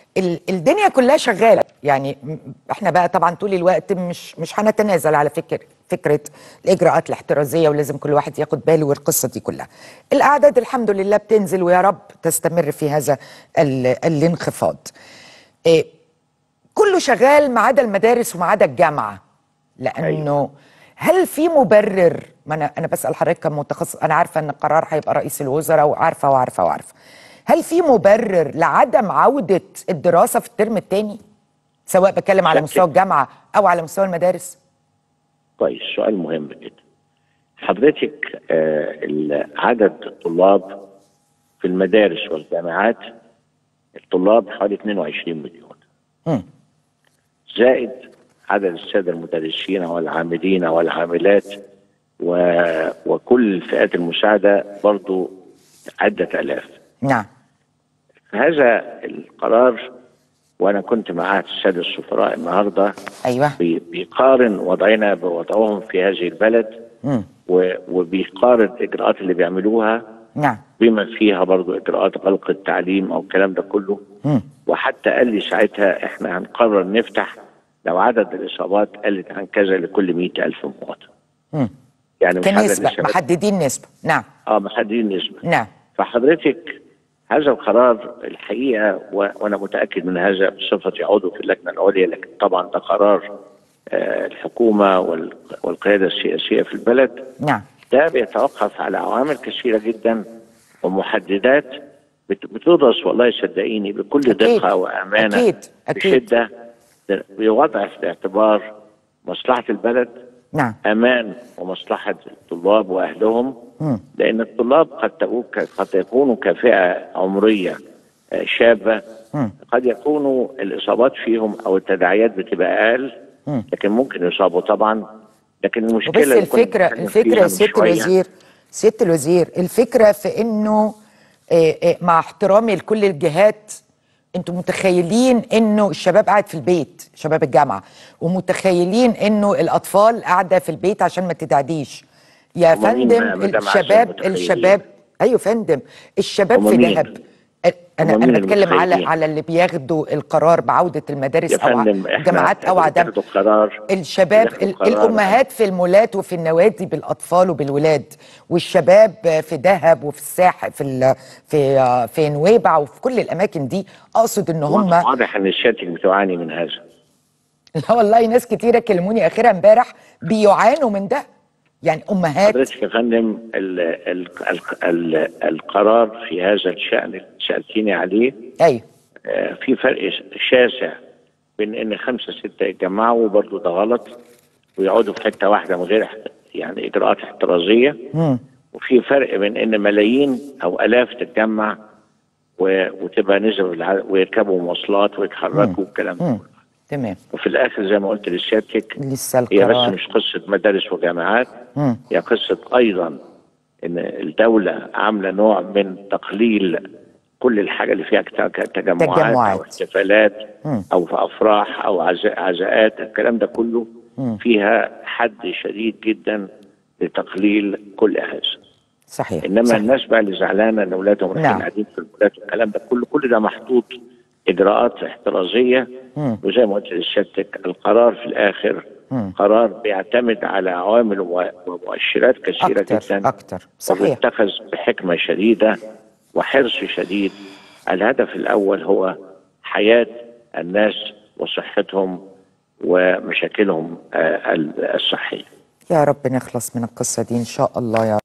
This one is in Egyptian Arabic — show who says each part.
Speaker 1: ال- الدنيا كلها شغاله يعني م- احنا بقى طبعا طول الوقت مش مش هنتنازل على فكر فكره الاجراءات الاحترازيه ولازم كل واحد ياخد باله والقصه دي كلها الاعداد الحمد لله بتنزل ويا رب تستمر في هذا ال- الانخفاض إيه كله شغال ما عدا المدارس وما عدا الجامعه لانه هل في مبرر ما انا انا بسال حضرتك كمتخصص انا عارفه ان القرار هيبقى رئيس الوزراء وعارفه وعارفه وعارفه هل في مبرر لعدم عوده الدراسه في الترم الثاني سواء بتكلم على
Speaker 2: شك-
Speaker 1: مستوى الجامعه او على مستوى المدارس
Speaker 2: كويس سؤال مهم جدا حضرتك آه، ال- عدد الطلاب في المدارس والجامعات الطلاب حوالي 22 مليون
Speaker 1: مم.
Speaker 2: زائد عدد السادة المدرسين والعاملين والعاملات و... وكل الفئات المساعدة برضو عدة ألاف
Speaker 1: نعم
Speaker 2: هذا القرار وأنا كنت مع السادة السفراء النهاردة
Speaker 1: ايوه
Speaker 2: بي- بيقارن وضعنا بوضعهم في هذه البلد
Speaker 1: مم.
Speaker 2: و- وبيقارن الإجراءات اللي بيعملوها
Speaker 1: نعم
Speaker 2: بما فيها برضو إجراءات غلق التعليم أو الكلام ده كله
Speaker 1: مم.
Speaker 2: وحتى قال لي ساعتها احنا هنقرر نفتح لو عدد الإصابات قلت عن كذا لكل مئة ألف مواطن
Speaker 1: مم.
Speaker 2: يعني مش عدد
Speaker 1: كنسبه
Speaker 2: الإصابات
Speaker 1: محددين نسبه نعم
Speaker 2: اه محددين نسبة
Speaker 1: نعم
Speaker 2: فحضرتك هذا القرار الحقيقة و... وأنا متأكد من هذا بصفتي عضو في اللجنة العليا لكن طبعا ده قرار آه الحكومة وال... والقيادة السياسية في البلد
Speaker 1: نعم
Speaker 2: ده بيتوقف على عوامل كثيرة جدا ومحددات بت- بتدرس والله صدقيني بكل
Speaker 1: أكيد.
Speaker 2: دقة وأمانة
Speaker 1: أكيد. أكيد.
Speaker 2: بشدة بوضع في الاعتبار مصلحة البلد
Speaker 1: نعم
Speaker 2: أمان ومصلحة الطلاب وأهلهم
Speaker 1: مم.
Speaker 2: لأن الطلاب قد تكون قد يكونوا كفئة عمرية آه، شابة
Speaker 1: مم.
Speaker 2: قد يكونوا الإصابات فيهم أو التداعيات بتبقى أقل
Speaker 1: مم.
Speaker 2: لكن ممكن يصابوا طبعا لكن المشكلة
Speaker 1: وبس
Speaker 2: اللي كنا
Speaker 1: الفكره
Speaker 2: بنتكلم
Speaker 1: الفكره
Speaker 2: فيها
Speaker 1: يا
Speaker 2: من
Speaker 1: سياده
Speaker 2: شوية
Speaker 1: الوزير سياده الوزير الفكره في انه آه، آه، مع احترامي لكل الجهات انتوا متخيلين انه الشباب قاعد في البيت شباب الجامعه ومتخيلين انه الاطفال قاعده في البيت عشان ما تدعديش يا
Speaker 2: هما مين
Speaker 1: فندم
Speaker 2: بقى مدام عسل
Speaker 1: الشباب
Speaker 2: متخيلين؟
Speaker 1: الشباب ايوه فندم الشباب
Speaker 2: هما
Speaker 1: في
Speaker 2: مين؟
Speaker 1: دهب انا
Speaker 2: هما
Speaker 1: انا
Speaker 2: مين
Speaker 1: بتكلم على
Speaker 2: المتخيلين؟
Speaker 1: على اللي بياخدوا القرار بعوده المدارس
Speaker 2: يا
Speaker 1: او
Speaker 2: فندم احنا
Speaker 1: الجامعات او عدم
Speaker 2: بتاخدوا قرار
Speaker 1: الشباب
Speaker 2: بتاخدوا
Speaker 1: ال-
Speaker 2: قرار.
Speaker 1: الامهات في المولات وفي النوادي بالاطفال وبالولاد والشباب في دهب وفي الساحل في ال- في في نويبع وفي كل الاماكن دي اقصد ان هم
Speaker 2: واضح ان سيادتك بتعاني من هذا
Speaker 1: لا والله ناس كتيره كلموني اخيرا امبارح بيعانوا من ده يعني امهات
Speaker 2: حضرتك يا فندم ال ال ال ال القرار في هذا الشان اللي سالتيني عليه
Speaker 1: ايوه
Speaker 2: آه، في فرق شاسع بين ان خمسه سته يتجمعوا وبرضه ده غلط ويقعدوا في حته واحده من غير احت- يعني اجراءات احترازيه
Speaker 1: مم.
Speaker 2: وفي فرق بين ان ملايين او الاف تتجمع و- وتبقى نزلوا الع- ويركبوا مواصلات ويتحركوا والكلام ده
Speaker 1: مم.
Speaker 2: كله.
Speaker 1: تمام
Speaker 2: وفي الاخر زي ما قلت لسيادتك
Speaker 1: لسه
Speaker 2: هي بس
Speaker 1: القرار
Speaker 2: مش قصه مدارس وجامعات
Speaker 1: مم.
Speaker 2: هي قصه ايضا ان الدوله عامله نوع من تقليل كل الحاجه اللي فيها كت- تجمعات,
Speaker 1: تجمعات.
Speaker 2: او احتفالات
Speaker 1: مم.
Speaker 2: او في افراح او عزا- عزاءات الكلام ده كله فيها حد شديد جدا لتقليل كل هذا
Speaker 1: صحيح
Speaker 2: انما
Speaker 1: صحيح.
Speaker 2: الناس بقى اللي زعلانه ان اولادهم رايحين
Speaker 1: نعم.
Speaker 2: قاعدين في المولات والكلام ده كله كل ده محطوط اجراءات احترازيه
Speaker 1: مم.
Speaker 2: وزي ما قلت لسيادتك القرار في الاخر
Speaker 1: مم.
Speaker 2: قرار بيعتمد على عوامل ومؤ- ومؤشرات كثيره
Speaker 1: اكتر
Speaker 2: جدا
Speaker 1: اكتر صحيح
Speaker 2: وبيتخذ بحكمه شديده وحرص شديد الهدف الاول هو حياه الناس وصحتهم ومشاكلهم آه، الصحيه
Speaker 1: يا رب نخلص من القصه دي ان شاء الله يا